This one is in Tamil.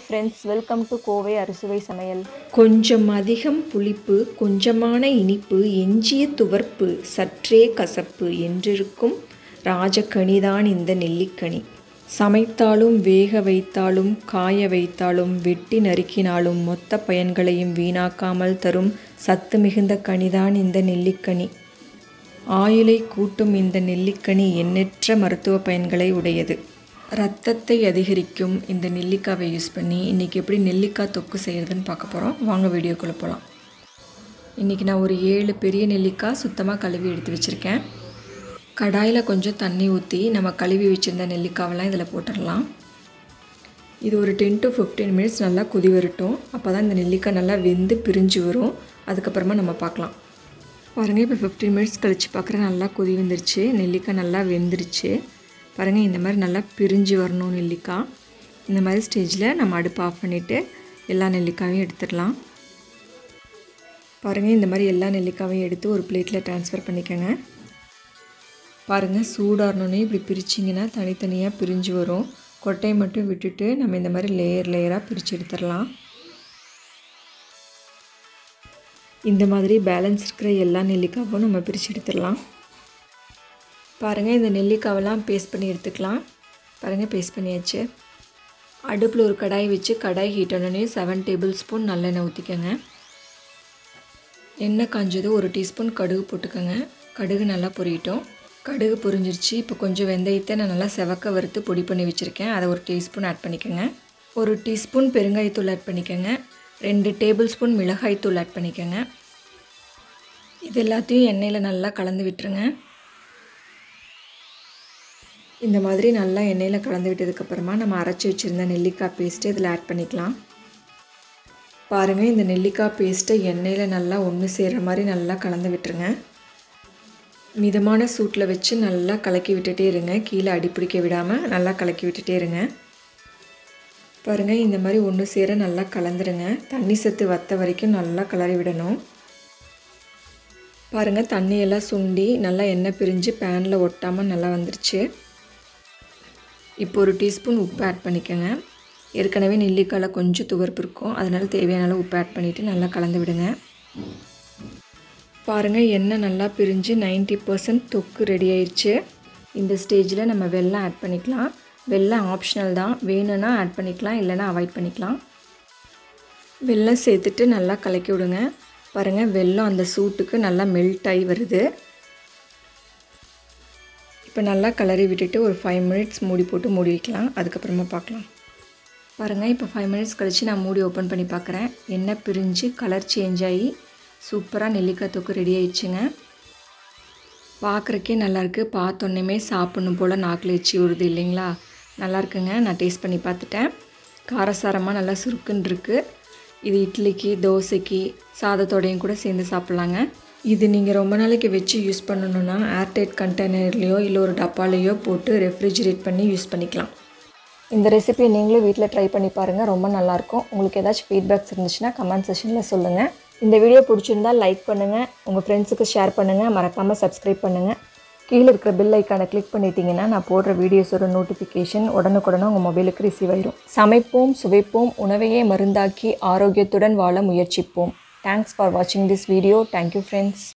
ஃப்ரெண்ட்ஸ் வெல்கம் டு கோவை அறுசுவை சமையல் கொஞ்சம் அதிகம் புளிப்பு கொஞ்சமான இனிப்பு எஞ்சிய துவர்ப்பு சற்றே கசப்பு என்றிருக்கும் ராஜக்கனிதான் இந்த நெல்லிக்கனி சமைத்தாலும் வேக வைத்தாலும் காய வைத்தாலும் வெட்டி நறுக்கினாலும் மொத்த பயன்களையும் வீணாக்காமல் தரும் சத்து மிகுந்த கனிதான் இந்த நெல்லிக்கனி ஆயுளை கூட்டும் இந்த நெல்லிக்கனி எண்ணற்ற மருத்துவ பயன்களை உடையது ரத்தத்தை அதிகரிக்கும் இந்த நெல்லிக்காவை யூஸ் பண்ணி இன்றைக்கி எப்படி நெல்லிக்காய் தொக்கு செய்கிறதுன்னு பார்க்க போகிறோம் வாங்க வீடியோக்குள்ளே போகலாம் இன்றைக்கி நான் ஒரு ஏழு பெரிய நெல்லிக்காய் சுத்தமாக கழுவி எடுத்து வச்சுருக்கேன் கடாயில் கொஞ்சம் தண்ணி ஊற்றி நம்ம கழுவி வச்சுருந்த நெல்லிக்காவெல்லாம் இதில் போட்டுடலாம் இது ஒரு டென் டு ஃபிஃப்டீன் மினிட்ஸ் நல்லா கொதி வரட்டும் அப்போ தான் இந்த நெல்லிக்காய் நல்லா வெந்து பிரிஞ்சு வரும் அதுக்கப்புறமா நம்ம பார்க்கலாம் பாருங்கள் இப்போ ஃபிஃப்டீன் மினிட்ஸ் கழித்து பார்க்குறேன் நல்லா கொதி வந்துருச்சு நெல்லிக்காய் நல்லா வெந்துருச்சு பாருங்கள் இந்த மாதிரி நல்லா பிரிஞ்சு வரணும் நெல்லிக்காய் இந்த மாதிரி ஸ்டேஜில் நம்ம அடுப்பு ஆஃப் பண்ணிவிட்டு எல்லா நெல்லிக்காயும் எடுத்துடலாம் பாருங்கள் இந்த மாதிரி எல்லா நெல்லிக்காயும் எடுத்து ஒரு பிளேட்டில் ட்ரான்ஸ்ஃபர் பண்ணிக்கோங்க பாருங்கள் சூடாறணுன்னே இப்படி பிரிச்சிங்கன்னா தனித்தனியாக பிரிஞ்சு வரும் கொட்டையை மட்டும் விட்டுட்டு நம்ம இந்த மாதிரி லேயர் லேயராக பிரித்து எடுத்துடலாம் இந்த மாதிரி பேலன்ஸ் இருக்கிற எல்லா நெல்லிக்காவும் நம்ம பிரித்து எடுத்துடலாம் பாருங்கள் இந்த நெல்லிக்காவெல்லாம் பேஸ்ட் பண்ணி எடுத்துக்கலாம் பாருங்கள் பேஸ்ட் பண்ணியாச்சு அடுப்பில் ஒரு கடாய் வச்சு கடாய் ஹீட் ஆனோடனே செவன் டேபிள் ஸ்பூன் நல்லெண்ணெய் ஊற்றிக்கோங்க எண்ணெய் காஞ்சது ஒரு டீஸ்பூன் கடுகு போட்டுக்கோங்க கடுகு நல்லா பொரியட்டும் கடுகு பொரிஞ்சிருச்சு இப்போ கொஞ்சம் வெந்தயத்தை நான் நல்லா செவக்க வறுத்து பொடி பண்ணி வச்சுருக்கேன் அதை ஒரு டீஸ்பூன் ஆட் பண்ணிக்கோங்க ஒரு டீஸ்பூன் பெருங்காயத்தூள் ஆட் பண்ணிக்கோங்க ரெண்டு டேபிள் ஸ்பூன் மிளகாய்த்தூள் ஆட் பண்ணிக்கோங்க இது எல்லாத்தையும் எண்ணெயில் நல்லா கலந்து விட்டுருங்க இந்த மாதிரி நல்லா எண்ணெயில் கலந்து விட்டதுக்கப்புறமா நம்ம அரைச்சி வச்சுருந்த நெல்லிக்காய் பேஸ்ட்டு இதில் ஆட் பண்ணிக்கலாம் பாருங்கள் இந்த நெல்லிக்காய் பேஸ்ட்டை எண்ணெயில் நல்லா ஒன்று சேர்கிற மாதிரி நல்லா கலந்து விட்டுருங்க மிதமான சூட்டில் வச்சு நல்லா கலக்கி விட்டுட்டே இருங்க கீழே அடிப்பிடிக்க விடாமல் நல்லா கலக்கி விட்டுட்டே இருங்க பாருங்கள் இந்த மாதிரி ஒன்று சேர நல்லா கலந்துருங்க தண்ணி சத்து வத்த வரைக்கும் நல்லா கலரி விடணும் பாருங்கள் தண்ணியெல்லாம் சுண்டி நல்லா எண்ணெய் பிரிஞ்சு பேனில் ஒட்டாமல் நல்லா வந்துருச்சு இப்போ ஒரு டீஸ்பூன் உப்பு ஆட் பண்ணிக்கோங்க ஏற்கனவே நெல்லிக்காயில் கொஞ்சம் துவர்ப்பு இருக்கும் அதனால் தேவையான அளவு உப்பு ஆட் பண்ணிவிட்டு நல்லா கலந்து விடுங்க பாருங்கள் எண்ணெய் நல்லா பிரிஞ்சு நைன்ட்டி பர்சன்ட் தொக்கு ரெடி ஆயிடுச்சு இந்த ஸ்டேஜில் நம்ம வெல்லம் ஆட் பண்ணிக்கலாம் வெல்லம் ஆப்ஷனல் தான் வேணும்னா ஆட் பண்ணிக்கலாம் இல்லைனா அவாய்ட் பண்ணிக்கலாம் வெல்லம் சேர்த்துட்டு நல்லா கலக்கி விடுங்க பாருங்கள் வெல்லம் அந்த சூட்டுக்கு நல்லா மெல்ட் ஆகி வருது இப்போ நல்லா கலரி விட்டுட்டு ஒரு ஃபைவ் மினிட்ஸ் மூடி போட்டு மூடி வைக்கலாம் அதுக்கப்புறமா பார்க்கலாம் பாருங்கள் இப்போ ஃபைவ் மினிட்ஸ் கழித்து நான் மூடி ஓப்பன் பண்ணி பார்க்குறேன் எண்ணெய் பிரிஞ்சு கலர் சேஞ்ச் ஆகி சூப்பராக நெல்லிக்காய் தொக்கு ரெடி ஆயிடுச்சுங்க பார்க்குறக்கே நல்லாயிருக்கு பார்த்தோன்னே சாப்பிட்ணும் போல் நாக்கில் எச்சி வருது இல்லைங்களா நல்லா இருக்குங்க நான் டேஸ்ட் பண்ணி பார்த்துட்டேன் காரசாரமாக நல்லா சுருக்குன்னு இருக்குது இது இட்லிக்கு தோசைக்கு சாதத்தோடையும் கூட சேர்ந்து சாப்பிட்லாங்க இது நீங்கள் ரொம்ப நாளைக்கு வச்சு யூஸ் பண்ணணுன்னா ஏர்டைட் கண்டெய்னர்லேயோ இல்லை ஒரு டப்பாலேயோ போட்டு ரெஃப்ரிஜிரேட் பண்ணி யூஸ் பண்ணிக்கலாம் இந்த ரெசிபியை நீங்களும் வீட்டில் ட்ரை பண்ணி பாருங்கள் ரொம்ப நல்லாயிருக்கும் உங்களுக்கு ஏதாச்சும் ஃபீட்பேக்ஸ் இருந்துச்சுன்னா கமெண்ட் செஷனில் சொல்லுங்கள் இந்த வீடியோ பிடிச்சிருந்தா லைக் பண்ணுங்கள் உங்கள் ஃப்ரெண்ட்ஸுக்கு ஷேர் பண்ணுங்கள் மறக்காமல் சப்ஸ்கிரைப் பண்ணுங்கள் கீழே இருக்கிற பில் ஐக்கானை கிளிக் பண்ணிட்டீங்கன்னா நான் போடுற வீடியோஸோட நோட்டிஃபிகேஷன் உடனுக்குடனே உங்கள் மொபைலுக்கு ரிசீவ் ஆயிடும் சமைப்போம் சுவைப்போம் உணவையே மருந்தாக்கி ஆரோக்கியத்துடன் வாழ முயற்சிப்போம் தேங்க்ஸ் ஃபார் வாட்சிங் திஸ் வீடியோ தேங்க்யூ ஃப்ரெண்ட்ஸ்